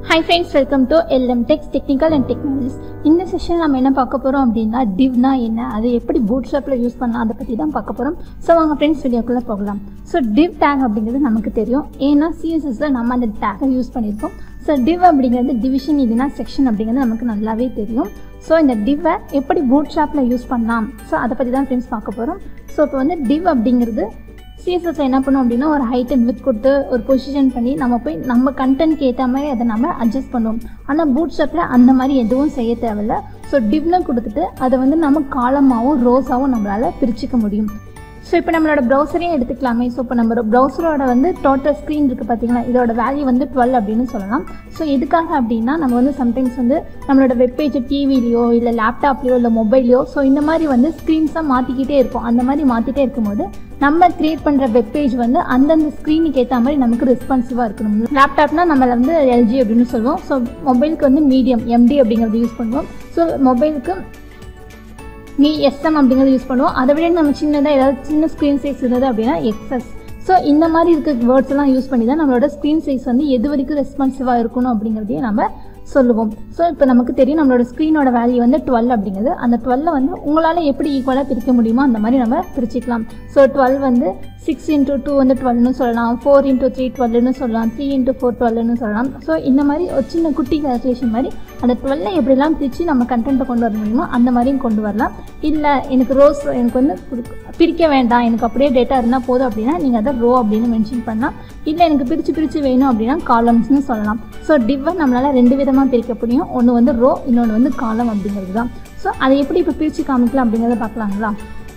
high friends welcome to L M techs technical and technologies இந்த session நம்ம என்ன பார்க்க போகிறோம் அப்படின்னா டிவ்னா என்ன அதை எப்படி பூட் ஷாப்பில் யூஸ் பண்ணலாம் அதை பற்றி தான் பார்க்க போகிறோம் ஸோ வாங்க ஃப்ரெண்ட்ஸ் வீடியோக்குள்ளே போகலாம் ஸோ டிவ் டேக் அப்படிங்கிறது நமக்கு தெரியும் ஏன்னா சிஎஸ்எஸ்ல நம்ம அந்த டேக்கை யூஸ் பண்ணியிருக்கோம் ஸோ டிவ் அப்படிங்கிறது டிவிஷன் இதுனா செக்ஷன் அப்படிங்கிறது நமக்கு நல்லாவே தெரியும் ஸோ இந்த டிவ்வை எப்படி பூட் ஷாப்பில் யூஸ் பண்ணலாம் ஸோ அதை பற்றி தான் ஃப்ரெண்ட்ஸ் பார்க்க போகிறோம் ஸோ இப்போ வந்து டிவ் அப்படிங்கிறது சிஎஸ்எஸ்ல என்ன பண்ணோம் அப்படின்னா ஒரு ஹைட் அண்ட் வித் கொடுத்து ஒரு பொசிஷன் பண்ணி நம்ம போய் நம்ம கண்டென்ட்க்கு ஏற்ற மாதிரி அதை நம்ம அட்ஜஸ்ட் பண்ணுவோம் ஆனால் பூட் ஷாப்பில் அந்த மாதிரி எதுவும் செய்ய தேவையில்ல ஸோ டிவ்னு கொடுத்துட்டு அதை வந்து நம்ம காலமாகவும் ரோஸாகவும் நம்மளால் பிரிச்சுக்க முடியும் ஸோ இப்போ நம்மளோட ப்ரௌசரையும் எடுத்துக்கலாமே ஸோ இப்போ நம்ம ப்ரௌசரோட வந்து டோட்டல் ஸ்க்ரீன் இருக்குது பார்த்தீங்களா இதோட வேல்யூ வந்து டுவெல் அப்படின்னு சொல்லலாம் ஸோ எதுக்காக அப்படின்னா நம்ம வந்து சம்டைம்ஸ் வந்து நம்மளோட வெப்பேஜ் டிவிலையோ இல்லை லேப்டாப்லையோ இல்லை மொபைல்லையோ ஸோ இந்த மாதிரி வந்து ஸ்க்ரீன்ஸாக மாற்றிக்கிட்டே இருக்கும் அந்த மாதிரி மாற்றிட்டே இருக்கும்போது நம்ம கிரியேட் பண்ணுற வெப்பேஜ் வந்து அந்தந்த ஸ்க்ரீனுக்கு ஏற்ற மாதிரி நமக்கு ரெஸ்பான்சிவாக இருக்கணும் லேப்டாப்னா நம்மள வந்து எல்ஜி அப்படின்னு சொல்லுவோம் ஸோ மொபைலுக்கு வந்து மீடியம் எம்டி அப்படிங்கிறது யூஸ் பண்ணுவோம் ஸோ மொபைலுக்கு மீ எஸ்எம் அப்படிங்கிறது யூஸ் பண்ணுவோம் அதை விட நம்ம சின்னதாக ஏதாவது சின்ன ஸ்க்ரீன் சைஸ் இருந்தது அப்படின்னா எக்ஸஸ் ஸோ இந்த மாதிரி இருக்க வேர்ட்ஸ் எல்லாம் யூஸ் பண்ணி தான் நம்மளோட ஸ்க்ரீன் சைஸ் வந்து எது வரைக்கும் ரெஸ்பான்சிவாக இருக்கணும் அப்படிங்கிறதையும் நம்ம சொல்லுவோம் ஸோ இப்போ நமக்கு தெரியும் நம்மளோட ஸ்க்ரீனோட வேல்யூ வந்து டுவெல் அப்படிங்கிறது அந்த டுவெல்லை வந்து உங்களால் எப்படி ஈக்குவலாக பிரிக்க முடியுமோ அந்த மாதிரி நம்ம பிரிச்சுக்கலாம் ஸோ டுவெல் வந்து சிக்ஸ் இன்ட்டு டூ வந்து டுவெல்னு சொல்லலாம் ஃபோர் இன்ட்டு த்ரீ டுவெல்னு சொல்லலாம் த்ரீ இன்ட்டு ஃபோர் டுவெல்னு சொல்லலாம் ஸோ இந்த மாதிரி ஒரு சின்ன குட்டி கால்குலேஷன் மாதிரி அந்த டுவெல்லை எப்படிலாம் பிரித்து நம்ம கண்டென்ட்டை கொண்டு வர முடியுமோ அந்த மாதிரியும் கொண்டு வரலாம் இல்லை எனக்கு ரோஸ் எனக்கு வந்து பிரிக்க வேண்டாம் எனக்கு அப்படியே டேட்டா இருந்தால் போதும் அப்படின்னா நீங்கள் அதை ரோ அப்படின்னு மென்ஷன் பண்ணலாம் இல்லை எனக்கு பிரித்து பிரித்து வேணும் அப்படின்னா காலம்ஸ்னு சொல்லலாம் ஸோ டிவ்வை நம்மளால் ரெண்டு விதமாக பிரிக்க முடியும் ஒன்று வந்து ரோ இன்னொன்று வந்து காலம் அப்படிங்கிறது தான் ஸோ அதை எப்படி இப்போ பிரித்து காமிக்கலாம் அப்படிங்கிறத பார்க்கலாங்களா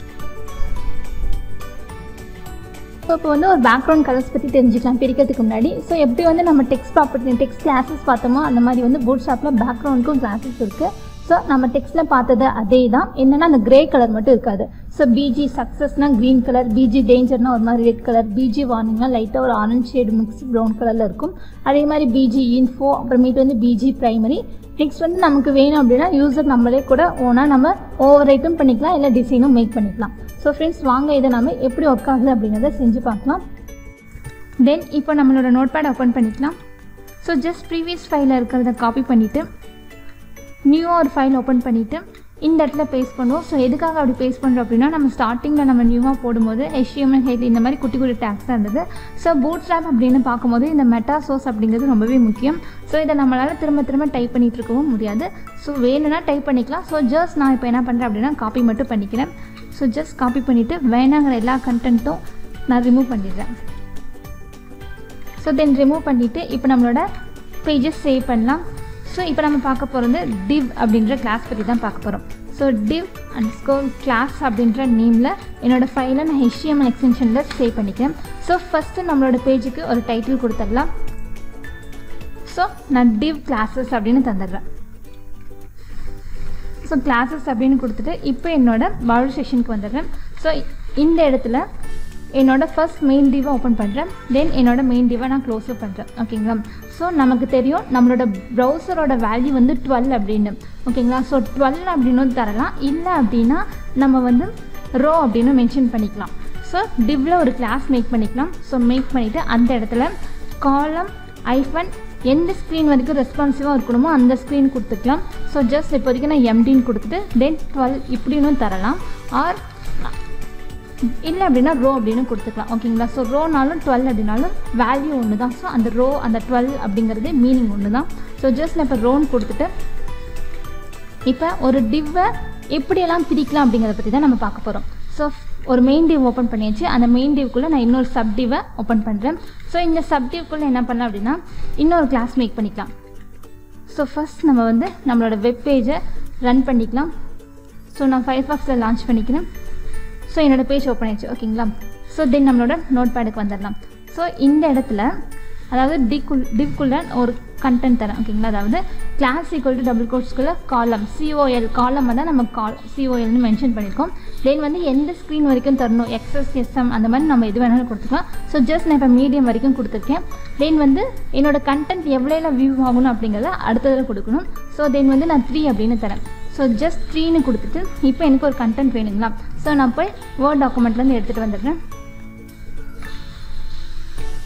ஸோ இப்போ வந்து ஒரு பேக்ரவுண்ட் கலர்ஸ் பற்றி தெரிஞ்சுக்கலாம் பிரிக்கிறதுக்கு முன்னாடி ஸோ எப்படி வந்து நம்ம டெக்ஸ்ட் ப்ராப்பர்ட்டி டெக்ஸ்ட் கிளாஸஸ் பார்த்தோமோ அந்த மாதிரி வந்து போட் ஷாப்பில் பேக்ரவுண்டுக்கும் கிளாஸஸ் இருக்குது ஸோ நம்ம டெக்ஸ்ட்டில் பார்த்தது அதே தான் என்னென்னா அந்த கிரே கலர் மட்டும் இருக்காது ஸோ பிஜி சக்ஸஸ்னா க்ரீன் கலர் பிஜி டேஞ்சர்னா ஒரு மாதிரி ரெட் கலர் பிஜி வார்னிங்னா லைட்டாக ஒரு ஆரஞ்ச் ஷேடு மிக்ஸ் ப்ரௌன் கலரில் இருக்கும் அதே மாதிரி பிஜி இன்ஃபோ அப்புறமேட்டு வந்து பிஜி ப்ரைமரி நெக்ஸ்ட் வந்து நமக்கு வேணும் அப்படின்னா யூசர் நம்மளே கூட ஓனாக நம்ம ஓவர் ரைட்டும் பண்ணிக்கலாம் இல்லை டிசைனும் மேக் பண்ணிக்கலாம் ஸோ ஃப்ரெண்ட்ஸ் வாங்க இதை நம்ம எப்படி ஒர்க் ஆகுது அப்படிங்கிறத செஞ்சு பார்க்கலாம் தென் இப்போ நம்மளோட நோட் பேட் ஓப்பன் பண்ணிக்கலாம் ஸோ ஜஸ்ட் ப்ரீவியஸ் ஃபைலில் இருக்கிறத காப்பி பண்ணிவிட்டு நியூவாக ஒரு ஃபைல் ஓப்பன் பண்ணிவிட்டு இந்த இடத்துல பேஸ்ட் பண்ணுவோம் ஸோ எதுக்காக அப்படி பேஸ்ட் பண்ணுறோம் அப்படின்னா நம்ம ஸ்டார்டிங்கில் நம்ம நியூவாக போடும்போது ஹெச்டிஎம்எல் ஹெட் இந்த மாதிரி குட்டி குட்டி டேக்ஸ் தான் இருந்தது ஸோ பூட் ஸ்ட்ராப் அப்படின்னு பார்க்கும்போது இந்த மெட்டா சோர்ஸ் அப்படிங்கிறது ரொம்பவே முக்கியம் ஸோ இதை நம்மளால் திரும்ப திரும்ப டைப் பண்ணிகிட்டு இருக்கவும் முடியாது ஸோ வேணும்னா டைப் பண்ணிக்கலாம் ஸோ ஜஸ்ட் நான் இப்போ என்ன பண்ணுறேன் அப்படின்னா காப்பி மட்டும் பண்ணிக்கிறேன் ஸோ ஜஸ்ட் காப்பி பண்ணிவிட்டு வேணாங்கிற எல்லா கண்டென்ட்டும் நான் ரிமூவ் பண்ணிடுறேன் ஸோ தென் ரிமூவ் பண்ணிவிட்டு இப்போ நம்மளோட பேஜஸ் சேவ் பண்ணலாம் ஸோ இப்போ நம்ம பார்க்க போகிறது டிவ் அப்படின்ற கிளாஸ் பற்றி தான் பார்க்க போகிறோம் so div underscore class அப்படின்ற நேமில் என்னோடய ஃபைலை நான் ஹெச்டிஎம்எல் எக்ஸ்டென்ஷனில் சேவ் பண்ணிக்கிறேன் ஸோ ஃபஸ்ட்டு நம்மளோட பேஜுக்கு ஒரு டைட்டில் கொடுத்துடலாம் ஸோ நான் டிவ் கிளாஸஸ் அப்படின்னு தந்துடுறேன் ஸோ கிளாஸஸ் அப்படின்னு கொடுத்துட்டு இப்போ என்னோட பாடல் செஷனுக்கு வந்துடுறேன் ஸோ இந்த இடத்துல என்னோட ஃபர்ஸ்ட் மெயின் டிவை ஓப்பன் பண்ணுறேன் தென் என்னோட மெயின் டிவை நான் க்ளோஸ் பண்ணுறேன் ஓகேங்களா ஸோ நமக்கு தெரியும் நம்மளோட ப்ரௌசரோட வேல்யூ வந்து டுவெல் அப்படின்னு ஓகேங்களா ஸோ டுவெல் அப்படின்னு தரலாம் இல்லை அப்படின்னா நம்ம வந்து ரோ அப்படின்னு மென்ஷன் பண்ணிக்கலாம் ஸோ டிவ்வில் ஒரு கிளாஸ் மேக் பண்ணிக்கலாம் ஸோ மேக் பண்ணிவிட்டு அந்த இடத்துல காலம் ஐஃபன் எந்த ஸ்க்ரீன் வரைக்கும் ரெஸ்பான்சிவாக இருக்கணுமோ அந்த ஸ்க்ரீன் கொடுத்துக்கலாம் ஸோ ஜஸ்ட் இப்போதைக்கு நான் எம்டின்னு கொடுத்துட்டு தென் டுவெல் இப்படின்னு தரலாம் ஆர் இல்லை அப்படின்னா ரோ அப்படின்னு கொடுத்துக்கலாம் ஓகேங்களா ஸோ ரோனாலும் டுவெல் அப்படின்னாலும் வேல்யூ ஒன்று தான் ஸோ அந்த ரோ அந்த டுவெல் அப்படிங்கிறது மீனிங் ஒன்று தான் ஸோ ஜஸ்ட் நான் இப்போ ரோன் கொடுத்துட்டு இப்போ ஒரு டிவ்வை எப்படியெல்லாம் பிரிக்கலாம் அப்படிங்கிறத பற்றி தான் நம்ம பார்க்க போகிறோம் ஸோ ஒரு மெயின் டிவ் ஓப்பன் பண்ணியாச்சு அந்த மெயின் டிவ்க்குள்ளே நான் இன்னொரு சப் டிவை ஓப்பன் பண்ணுறேன் ஸோ இந்த சப் டிவ்க்குள்ளே என்ன பண்ணலாம் அப்படின்னா இன்னொரு கிளாஸ் மேக் பண்ணிக்கலாம் ஸோ ஃபஸ்ட் நம்ம வந்து நம்மளோட வெப் பேஜை ரன் பண்ணிக்கலாம் ஸோ நான் ஃபைவ் பாக்ஸில் லான்ச் பண்ணிக்கிறேன் ஸோ என்னோடய பேஜ் ஓப்பன் ஆயிடுச்சு ஓகேங்களா ஸோ தென் நம்மளோட நோட் பேடுக்கு வந்துடலாம் ஸோ இந்த இடத்துல அதாவது டிக்குள் டிவ்க்குள்ளே ஒரு கண்டென்ட் தரேன் ஓகேங்களா அதாவது கிளாஸ் ஈக்குவல் டு டபுள் கோட்ஸ்குள்ளே காலம் சிஓஎல் காலம் வந்து நம்ம கால் சிஓஎல்னு மென்ஷன் பண்ணியிருக்கோம் தென் வந்து எந்த ஸ்க்ரீன் வரைக்கும் தரணும் எக்ஸஸ் எஸ்எம் அந்த மாதிரி நம்ம எது வேணாலும் கொடுத்துக்கலாம் ஸோ ஜஸ்ட் நான் இப்போ மீடியம் வரைக்கும் கொடுத்துருக்கேன் தென் வந்து என்னோடய கண்டென்ட் எவ்வளோ வியூ ஆகணும் அப்படிங்கிறத அடுத்ததில் கொடுக்கணும் ஸோ தென் வந்து நான் த்ரீ அப்படின்னு தரேன் ஸோ ஜஸ்ட் த்ரீன்னு கொடுத்துட்டு இப்போ எனக்கு ஒரு கண்டென்ட் வேணுங்களா ஸோ நான் போய் வேர்ட் டாக்குமெண்ட்லேருந்து எடுத்துகிட்டு வந்துடுறேன்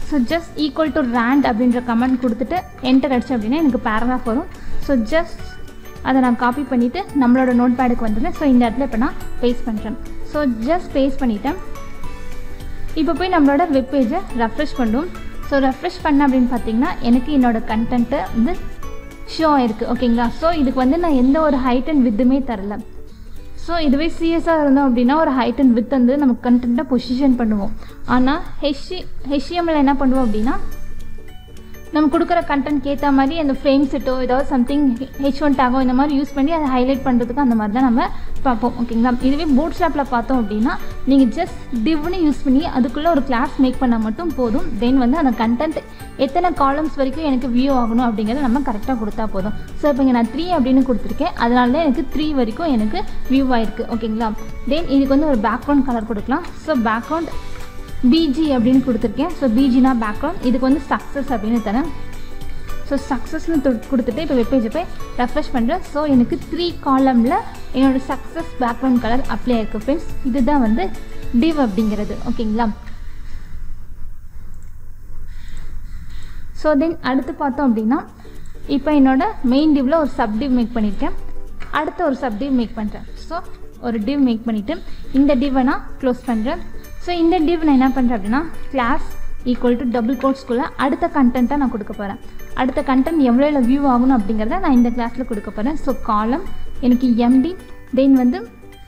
so just equal to rand அப்படின்ற கமெண்ட் கொடுத்துட்டு என்டர் அடிச்சு அப்படின்னா எனக்கு பேராகிராஃப் வரும் ஸோ ஜஸ்ட் அதை நான் காப்பி பண்ணிவிட்டு நம்மளோட நோட் பேடுக்கு வந்துடுறேன் ஸோ இந்த இடத்துல இப்போ நான் பேஸ்ட் பண்ணுறேன் ஸோ ஜஸ்ட் பேஸ்ட் பண்ணிட்டேன் இப்போ போய் நம்மளோட வெப் பேஜை ரெஃப்ரெஷ் பண்ணும் ஸோ ரெஃப்ரெஷ் பண்ண அப்படின்னு பார்த்தீங்கன்னா எனக்கு என்னோட கண்டென்ட்டு வந்து ஷோ ஆயிருக்கு ஓகேங்களா ஸோ இதுக்கு வந்து நான் எந்த ஒரு ஹைட் அண்ட் வித்துமே தரல ஸோ இதுவே சிஎஸ்ஆர் இருந்தோம் அப்படின்னா ஒரு ஹைட் அண்ட் வித் வந்து நம்ம கண்டென்ட்டை பொசிஷன் பண்ணுவோம் ஆனால் ஹெச்சி ஹெச்எம்எல் என்ன பண்ணுவோம் அப்படின்னா நம்ம கொடுக்குற கண்டென்ட்க்கு ஏற்ற மாதிரி அந்த ஃப்ரேம் செட்டோ ஏதாவது சம்திங் ஹெச் ஒன் டேகோ இந்த மாதிரி யூஸ் பண்ணி அதை ஹைலைட் பண்ணுறதுக்கு அந்த மாதிரி தான் நம்ம பார்ப்போம் ஓகேங்களா இதுவே போட் ஸ்டாப்பில் பார்த்தோம் அப்படின்னா நீங்கள் ஜஸ்ட் டிவ்னு யூஸ் பண்ணி அதுக்குள்ளே ஒரு கிளாஸ் மேக் பண்ணால் மட்டும் போதும் தென் வந்து அந்த கண்டென்ட் எத்தனை காலம்ஸ் வரைக்கும் எனக்கு வியூ ஆகணும் அப்படிங்கிறத நம்ம கரெக்டாக கொடுத்தா போதும் ஸோ இப்போ இங்கே நான் த்ரீ அப்படின்னு கொடுத்துருக்கேன் அதனால தான் எனக்கு த்ரீ வரைக்கும் எனக்கு வியூ ஆயிருக்கு ஓகேங்களா தென் இதுக்கு வந்து ஒரு பேக்ரவுண்ட் கலர் கொடுக்கலாம் ஸோ பேக்ரவுண்ட் பிஜி அப்படின்னு கொடுத்துருக்கேன் ஸோ பிஜினா பேக்ரவுண்ட் இதுக்கு வந்து சக்ஸஸ் அப்படின்னு தரேன் ஸோ சக்ஸஸ்னு கொடுத்துட்டு இப்போ வெப்பேஜை போய் ரெஃப்ரெஷ் பண்ணுறேன் ஸோ எனக்கு த்ரீ காலமில் என்னோடய சக்ஸஸ் பேக்ரவுண்ட் கலர் அப்ளை ஆயிருக்கு ஃப்ரெண்ட்ஸ் இதுதான் வந்து டிவ் அப்படிங்கிறது ஓகேங்களா ஸோ தென் அடுத்து பார்த்தோம் அப்படின்னா இப்போ என்னோட மெயின் டிவ்வில் ஒரு சப்டிவ் மேக் பண்ணியிருக்கேன் அடுத்த ஒரு சப்டிவ் மேக் பண்ணுறேன் ஸோ ஒரு டிவ் மேக் பண்ணிவிட்டு இந்த டிவ்வை நான் க்ளோஸ் பண்ணுறேன் ஸோ இந்த டிவ் நான் என்ன பண்ணுறேன் அப்படின்னா கிளாஸ் ஈக்குவல் டு டபுள் கோட்ஸ்குள்ளே அடுத்த கண்டென்ட்டை நான் கொடுக்க போகிறேன் அடுத்த கண்டென்ட் எவ்வளோ வியூ ஆகணும் அப்படிங்கிறத நான் இந்த கிளாஸில் கொடுக்க போகிறேன் ஸோ காலம் எனக்கு எம்டி தென் வந்து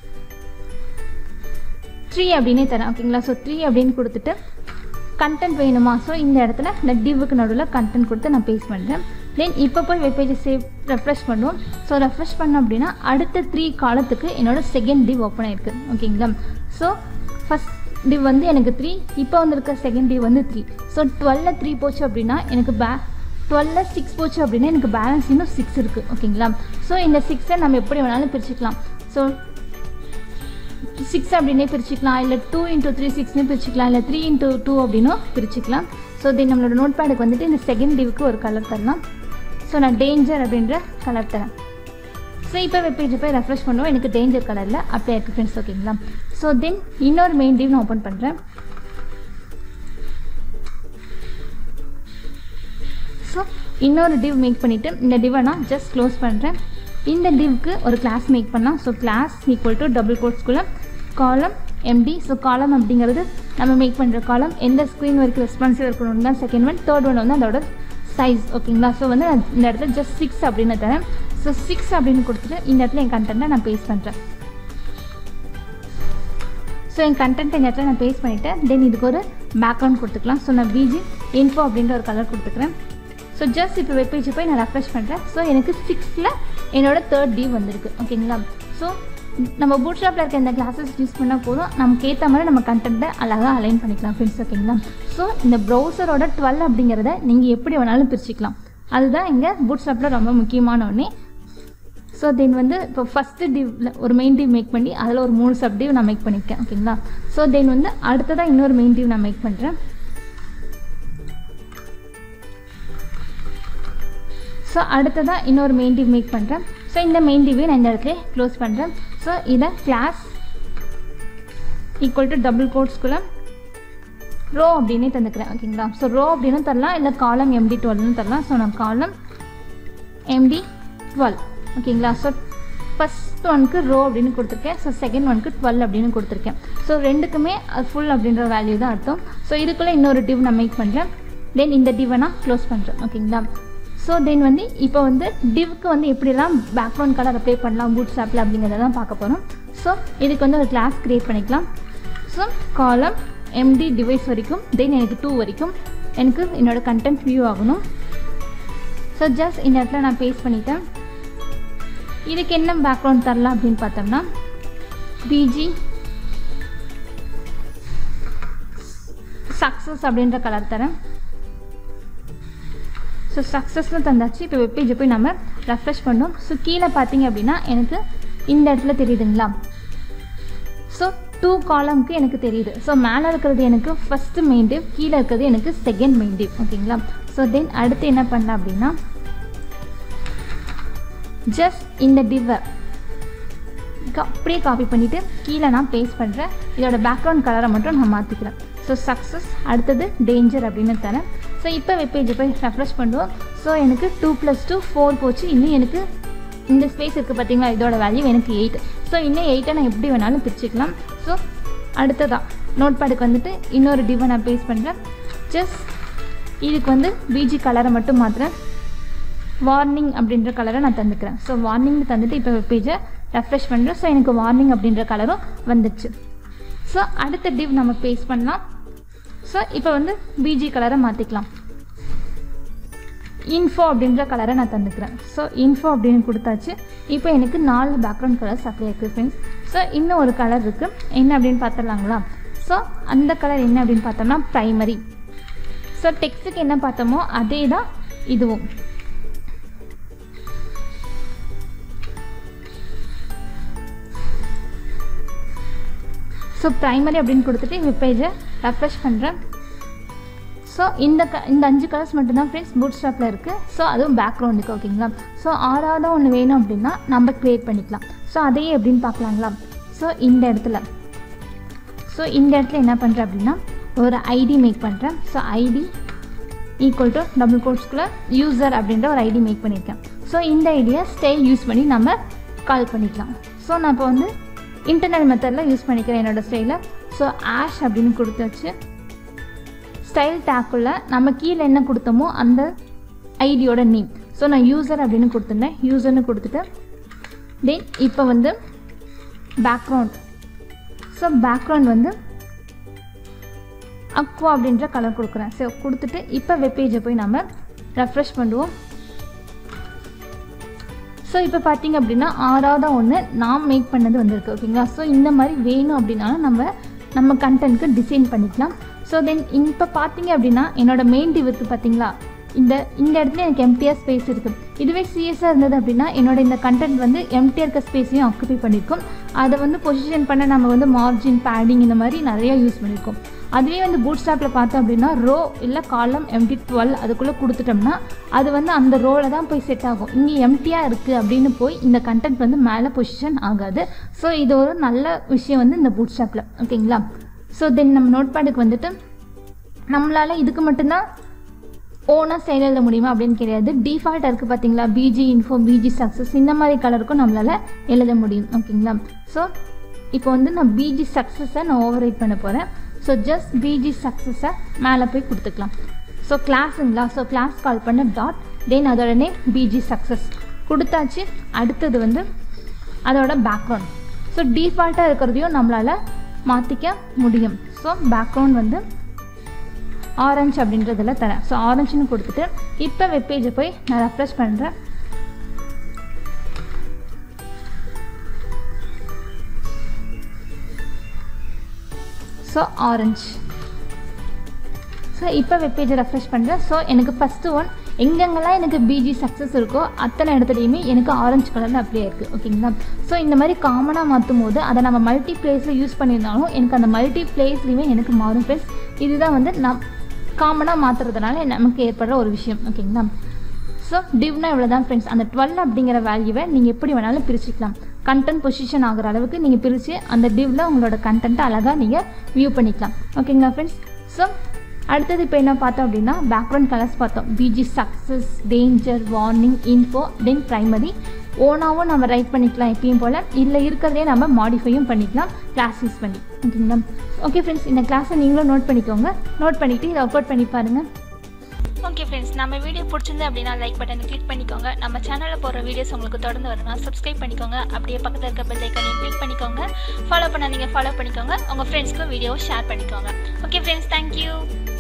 த்ரீ அப்படின்னே தரேன் ஓகேங்களா ஸோ த்ரீ அப்படின்னு கொடுத்துட்டு கண்டென்ட் வேணுமா ஸோ இந்த இடத்துல இந்த டிவ்வுக்கு நடுவில் கண்டென்ட் கொடுத்து நான் பேஸ்ட் பண்ணுறேன் தென் இப்போ போய் வெப்பேஜை சேவ் ரெஃப்ரெஷ் பண்ணுவோம் ஸோ ரெஃப்ரெஷ் பண்ணோம் அப்படின்னா அடுத்த த்ரீ காலத்துக்கு என்னோட செகண்ட் டிவ் ஓப்பன் ஆயிருக்கு ஓகேங்களா ஸோ ஃபஸ்ட் டிவ் வந்து எனக்கு த்ரீ இப்போ வந்திருக்க செகண்ட் டிவ் வந்து த்ரீ ஸோ டுவெல்ல த்ரீ போச்சு அப்படின்னா எனக்கு பே டுவெல்ல சிக்ஸ் போச்சு அப்படின்னா எனக்கு பேலன்ஸ் இன்னும் சிக்ஸ் இருக்குது ஓகேங்களா ஸோ இந்த சிக்ஸை நம்ம எப்படி வேணாலும் பிரிச்சுக்கலாம் ஸோ சிக்ஸ் அப்படின்னே பிரிச்சுக்கலாம் இல்லை டூ இன்ட்டு த்ரீ சிக்ஸ்னு பிரிச்சுக்கலாம் இல்லை த்ரீ இன்ட்டு டூ அப்படின்னும் பிரிச்சுக்கலாம் ஸோ தென் நம்மளோட நோட் பேடுக்கு வந்துட்டு இந்த செகண்ட் டிவுக்கு ஒரு கலர் தரலாம் ஸோ நான் டேஞ்சர் அப்படின்ற கலர் தரேன் ஸோ இப்போ வெப்பேஜ் போய் ரெஃப்ரெஷ் பண்ணுவோம் எனக்கு டேஞ்சர் கலரில் அப்ளை ஆயிருக்கு ஃப்ரெண்ட்ஸ் ஓகேங்களா ஸோ தென் இன்னொரு மெயின் டிவ் நான் ஓப்பன் பண்ணுறேன் ஸோ இன்னொரு டிவ் மேக் பண்ணிவிட்டு இந்த டிவை நான் ஜஸ்ட் க்ளோஸ் பண்ணுறேன் இந்த டிவ்க்கு ஒரு கிளாஸ் மேக் பண்ணலாம் so class equal to double கோட்ஸ்குள்ளே காலம் எம்டி ஸோ காலம் அப்படிங்கிறது நம்ம மேக் பண்ணுற காலம் எந்த ஸ்க்ரீன் வரைக்கும் ரெஸ்பான்சிவ் இருக்கணும் தான் செகண்ட் ஒன் தேர்ட் ஒன் வந்து அதோட சைஸ் ஓகேங்களா ஸோ வந்து நான் இந்த இடத்துல ஜஸ்ட் சிக்ஸ் அப்படின்னு தரேன் ஸோ சிக்ஸ் அப்படின்னு கொடுத்துட்டு இந்த இடத்துல என் கண்டென்ட்டை நான் பேஸ்ட் பண்ணுறேன் ஸோ என் கண்டென்ட் இந்த இடத்துல நான் பேஸ்ட் பண்ணிவிட்டேன் தென் இதுக்கு ஒரு பேக்ரவுண்ட் கொடுத்துக்கலாம் ஸோ நான் பிஜி இன்ஃபோ அப்படின்ற ஒரு கலர் கொடுத்துக்கிறேன் ஸோ ஜஸ்ட் இப்போ வெப்பேஜ் போய் நான் ரெஃப்ரெஷ் பண்ணுறேன் ஸோ எனக்கு சிக்ஸ்த்தில் என்னோட தேர்ட் டி வந்திருக்கு ஓகேங்களா ஸோ நம்ம பூட் ஷாப்பில் இருக்க இந்த கிளாஸஸ் யூஸ் பண்ணால் போதும் நமக்கு ஏற்ற மாதிரி நம்ம கண்டென்ட்டை அழகாக அலைன் பண்ணிக்கலாம் ஃப்ரெண்ட்ஸ் ஓகேங்களா ஸோ இந்த ப்ரௌசரோட டுவெல் அப்படிங்கிறத நீங்கள் எப்படி வேணாலும் பிரிச்சுக்கலாம் அதுதான் இங்கே பூட் ஷாப்பில் ரொம்ப முக்கியமான ஒன்றே ஸோ தென் வந்து இப்போ ஃபஸ்ட்டு டிவ்ல ஒரு மெயின் டிவ் மேக் பண்ணி அதில் ஒரு மூணு சப் டிவ் நான் மேக் பண்ணியிருக்கேன் ஓகேங்களா ஸோ தென் வந்து அடுத்ததாக இன்னொரு மெயின் டிவ் நான் மேக் பண்ணுறேன் ஸோ அடுத்ததாக இன்னொரு மெயின் டிவ் மேக் பண்ணுறேன் ஸோ இந்த மெயின் டிவ்வை நான் இந்த இடத்துல க்ளோஸ் பண்ணுறேன் ஸோ இதை கிளாஸ் ஈக்குவல் டு டபுள் கோட்ஸ்குள்ளே ரோ அப்படின்னே தந்துக்கிறேன் ஓகேங்களா ஸோ ரோ அப்படின்னு தரலாம் இல்லை காலம் எம்டி டுவெல்னு தரலாம் ஸோ நான் காலம் எம்டி டுவெல் ஓகேங்களா ஸோ ஃபஸ்ட் ஒனுக்கு ரோ அப்படின்னு கொடுத்துருக்கேன் ஸோ செகண்ட் ஒனுக்கு டுவெல் அப்படின்னு கொடுத்துருக்கேன் ஸோ ரெண்டுக்குமே அது ஃபுல் அப்படின்ற வேல்யூ தான் அர்த்தம் ஸோ இதுக்குள்ளே இன்னொரு டிவ் நான் மேக் பண்ணுறேன் தென் இந்த டிவை நான் க்ளோஸ் பண்ணுறேன் ஓகேங்களா ஸோ தென் வந்து இப்போ வந்து டிவ்க்கு வந்து எப்படிலாம் பேக்ரவுண்ட் கலர் அப்ளை பண்ணலாம் பூட்ஸ் ஆப்பில் அப்படிங்கிறத தான் பார்க்க போகிறோம் ஸோ இதுக்கு வந்து ஒரு கிளாஸ் க்ரியேட் பண்ணிக்கலாம் ஸோ காலம் எம்டி டிவைஸ் வரைக்கும் தென் எனக்கு டூ வரைக்கும் எனக்கு என்னோடய கண்டென்ட் வியூ ஆகணும் ஸோ ஜஸ்ட் இந்த இடத்துல நான் பேஸ்ட் பண்ணிட்டேன் இதுக்கு என்ன பேக்ரவுண்ட் தரலாம் அப்படின்னு பார்த்தோம்னா பிஜி சக்ஸஸ் அப்படின்ற கலர் தரேன் ஸோ சக்ஸஸ்னு தந்தாச்சு இப்போ வெப்பேஜை போய் நம்ம ரெஃப்ரெஷ் பண்ணோம் ஸோ கீழே பார்த்தீங்க அப்படின்னா எனக்கு இந்த இடத்துல தெரியுதுங்களா ஸோ டூ காலம்க்கு எனக்கு தெரியுது ஸோ மேலே இருக்கிறது எனக்கு ஃபஸ்ட்டு மெயின் டிவ் கீழே இருக்கிறது எனக்கு செகண்ட் மெயின் டிவ் ஓகேங்களா ஸோ தென் அடுத்து என்ன பண்ணலாம் அப்படின்னா ஜஸ்ட் இந்த டிவ்வை அப்படியே காப்பி பண்ணிவிட்டு கீழே நான் பேஸ்ட் பண்ணுறேன் இதோட பேக்ரவுண்ட் கலரை மட்டும் நான் மாற்றிக்கிறேன் ஸோ சக்ஸஸ் அடுத்தது டேஞ்சர் அப்படின்னு தரேன் ஸோ இப்போ வெப்பேஜை போய் ரெஃப்ரெஷ் பண்ணுவோம் ஸோ எனக்கு டூ ப்ளஸ் டூ ஃபோர் போச்சு இன்னும் எனக்கு இந்த ஸ்பேஸ் இருக்குது பார்த்தீங்களா இதோட வேல்யூ எனக்கு எயிட் ஸோ இன்னும் எயிட்டை நான் எப்படி வேணாலும் பிரிச்சுக்கலாம் ஸோ அடுத்ததான் நோட் பேடுக்கு வந்துட்டு இன்னொரு டிவை நான் பேஸ் பண்ணுறேன் ஜஸ்ட் இதுக்கு வந்து பிஜி கலரை மட்டும் மாற்றுறேன் வார்னிங் அப்படின்ற கலரை நான் தந்துக்கிறேன் ஸோ வார்னிங் தந்துட்டு இப்போ வெப்பேஜை ரெஃப்ரெஷ் பண்ணுறேன் ஸோ எனக்கு வார்னிங் அப்படின்ற கலரும் வந்துடுச்சு ஸோ அடுத்த டிவ் நம்ம பேஸ் பண்ணலாம் ஸோ இப்போ வந்து பிஜி கலரை மாற்றிக்கலாம் இன்ஃபோ அப்படின்ற கலரை நான் தந்துக்கிறேன் ஸோ இன்ஃபோ அப்படின்னு கொடுத்தாச்சு இப்போ எனக்கு நாலு பேக்ரவுண்ட் கலர்ஸ் அப்ளை இருக்குது ஃப்ரெண்ட்ஸ் ஸோ இன்னும் ஒரு கலர் இருக்குது என்ன அப்படின்னு பார்த்துடலாங்களா ஸோ அந்த கலர் என்ன அப்படின்னு பார்த்தோம்னா ப்ரைமரி ஸோ டெக்ஸ்ட்டுக்கு என்ன பார்த்தோமோ அதே தான் இதுவும் ஸோ ப்ரைமரி அப்படின்னு கொடுத்துட்டு இந்த பேஜை ரெஃப்ரெஷ் பண்ணுறேன் ஸோ இந்த க இந்த அஞ்சு கலர்ஸ் மட்டும்தான் ஃப்ரெண்ட்ஸ் பூட் ஸ்டாப்பில் இருக்குது ஸோ அதுவும் பேக்ரவுண்டுக்கு ஓகேங்களா ஸோ ஆறாவதாக ஒன்று வேணும் அப்படின்னா நம்ம க்ரியேட் பண்ணிக்கலாம் ஸோ அதையே எப்படின்னு பார்க்கலாங்களா ஸோ இந்த இடத்துல ஸோ இந்த இடத்துல என்ன பண்ணுறேன் அப்படின்னா ஒரு ஐடி மேக் பண்ணுறேன் so ID equal to double கோட்ஸ்குள்ளே யூசர் அப்படின்ற ஒரு ஐடி மேக் பண்ணியிருக்கேன் ஸோ இந்த ஐடியை ஸ்டைல் யூஸ் பண்ணி நம்ம கால் பண்ணிக்கலாம் ஸோ நான் இப்போ வந்து இன்டர்னல் மெத்தடில் யூஸ் பண்ணிக்கிறேன் என்னோடய ஸ்டைலை ஸோ ஆஷ் அப்படின்னு கொடுத்தாச்சு ஸ்டைல் டேக்குள்ளே நம்ம கீழே என்ன கொடுத்தோமோ அந்த ஐடியோட நேம் ஸோ நான் யூசர் அப்படின்னு கொடுத்துருந்தேன் யூசர்னு கொடுத்துட்டு தென் இப்போ வந்து பேக்ரவுண்ட் ஸோ பேக்ரவுண்ட் வந்து அக்வா அப்படின்ற கலர் கொடுக்குறேன் ஸோ கொடுத்துட்டு இப்போ வெப்பேஜை போய் நம்ம ரெஃப்ரெஷ் பண்ணுவோம் ஸோ இப்போ பார்த்தீங்க அப்படின்னா ஆறாவதாக ஒன்று நான் மேக் பண்ணது வந்திருக்கு ஓகேங்களா ஸோ இந்த மாதிரி வேணும் அப்படின்னாலும் நம்ம நம்ம கண்டென்ட்க்கு டிசைன் பண்ணிக்கலாம் ஸோ தென் இப்போ பார்த்தீங்க அப்படின்னா என்னோட மெயின் டிவ் இருக்குது பார்த்தீங்களா இந்த இந்த இடத்துல எனக்கு எம்டிஆர் ஸ்பேஸ் இருக்குது இதுவே சிஎஸ்ஆர் இருந்தது அப்படின்னா என்னோட இந்த கண்டென்ட் வந்து எம்டிஆர் இருக்க ஸ்பேஸையும் ஆக்குபை பண்ணியிருக்கோம் அதை வந்து பொசிஷன் பண்ண நம்ம வந்து மார்ஜின் பேடிங் இந்த மாதிரி நிறையா யூஸ் பண்ணியிருக்கோம் அதுவே வந்து பூட் ஸ்டாப்பில் பார்த்தோம் அப்படின்னா ரோ இல்லை காலம் எம்டி டுவெல் அதுக்குள்ளே கொடுத்துட்டோம்னா அது வந்து அந்த ரோவில் தான் போய் செட் ஆகும் இங்கே எம்டியாக இருக்குது அப்படின்னு போய் இந்த கண்டென்ட் வந்து மேலே பொசிஷன் ஆகாது ஸோ இது ஒரு நல்ல விஷயம் வந்து இந்த பூட் ஸ்டாப்பில் ஓகேங்களா ஸோ தென் நம்ம நோட் பேடுக்கு வந்துட்டு நம்மளால் இதுக்கு மட்டும்தான் ஓனாக ஸ்டைல் எழுத முடியுமா அப்படின்னு கிடையாது டிஃபால்ட்டாக இருக்குது பார்த்தீங்களா பிஜி இன்ஃபோ பிஜி சக்ஸஸ் இந்த மாதிரி கலருக்கும் நம்மளால் எழுத முடியும் ஓகேங்களா ஸோ இப்போ வந்து நான் பிஜி சக்ஸஸை நான் ஓவர் ரைட் பண்ண போகிறேன் ஸோ ஜஸ்ட் பிஜி சக்ஸஸை மேலே போய் கொடுத்துக்கலாம் ஸோ கிளாஸுங்களா ஸோ கிளாஸ் கால் பண்ண டாட் தென் அதோட நேம் பிஜி சக்ஸஸ் கொடுத்தாச்சு அடுத்தது வந்து அதோட பேக்ரவுண்ட் ஸோ டிஃபால்ட்டாக இருக்கிறதையும் நம்மளால் மாற்றிக்க முடியும் ஸோ பேக்ரவுண்ட் வந்து ஆரஞ்சு அப்படின்றதில் தரேன் ஸோ ஆரஞ்சுன்னு கொடுத்துட்டு இப்போ வெப்பேஜை போய் நான் ரெஃப்ரெஷ் பண்ணுறேன் ஸோ ஆரஞ்சு ஸோ இப்போ வெப்பேஜை ரெஃப்ரெஷ் பண்ணுறேன் ஸோ எனக்கு ஃபஸ்ட்டு ஒன் எங்கெங்கெல்லாம் எனக்கு பிஜி சக்ஸஸ் இருக்கோ அத்தனை இடத்துலையுமே எனக்கு ஆரஞ்சு கலரில் அப்படியே இருக்குது ஓகேங்களா ஸோ இந்த மாதிரி காமனாக மாற்றும் போது அதை நம்ம மல்டி பிளேஸில் யூஸ் பண்ணியிருந்தாலும் எனக்கு அந்த மல்டி பிளேஸ்லேயுமே எனக்கு மாறும் ஃப்ரெண்ட்ஸ் இதுதான் வந்து நம் காமனாக மாற்றுறதுனால நமக்கு ஏற்படுற ஒரு விஷயம் ஓகேங்களா ஸோ டிவ்னா இவ்வளோ தான் ஃப்ரெண்ட்ஸ் அந்த டுவெல் அப்படிங்கிற வேல்யூவை நீங்கள் எப்படி வேணாலும் பிரிச்சுக்கலாம் கண்டென்ட் பொசிஷன் ஆகிற அளவுக்கு நீங்கள் பிரித்து அந்த டிவ்வில் உங்களோட கண்டென்ட்டை அழகாக நீங்கள் வியூ பண்ணிக்கலாம் ஓகேங்களா ஃப்ரெண்ட்ஸ் ஸோ அடுத்தது இப்போ என்ன பார்த்தோம் அப்படின்னா பேக்ரவுண்ட் கலர்ஸ் பார்த்தோம் BG success danger warning info then primary ஓனாகவும் நம்ம ரைட் பண்ணிக்கலாம் எப்பயும் போல் இல்லை இருக்கிறதே நம்ம மாடிஃபையும் பண்ணிக்கலாம் கிளாஸ் யூஸ் பண்ணி ஓகேங்களா ஓகே ஃப்ரெண்ட்ஸ் இந்த கிளாஸை நீங்களும் நோட் பண்ணிக்கோங்க நோட் பண்ணிவிட்டு இதை ஒர்க் அவுட் பண்ணி பாருங்கள் ஓகே ஃப்ரெண்ட்ஸ் நம்ம வீடியோ பிடிச்சிருந்து அப்படின்னா லைக் பட்டனை கிளிக் பண்ணிக்கோங்க நம்ம சேனலில் போகிற வீடியோஸ் உங்களுக்கு தொடர்ந்து வரணும்னா சப்ஸ்கிரைப் பண்ணிக்கோங்க அப்படியே பக்கத்தில் இருக்க பெல் ஐக்கனையும் கிளிக் பண்ணிக்கோங்க ஃபாலோ பண்ண நீங்கள் ஃபாலோ பண்ணிக்கோங்க உங்கள் ஃப்ரெண்ட்ஸ்க்கும் வீடியோவை ஷேர் பண்ணிக்கோங்க ஓகே ஃப்ரெண்ட்ஸ் தேங்க்யூ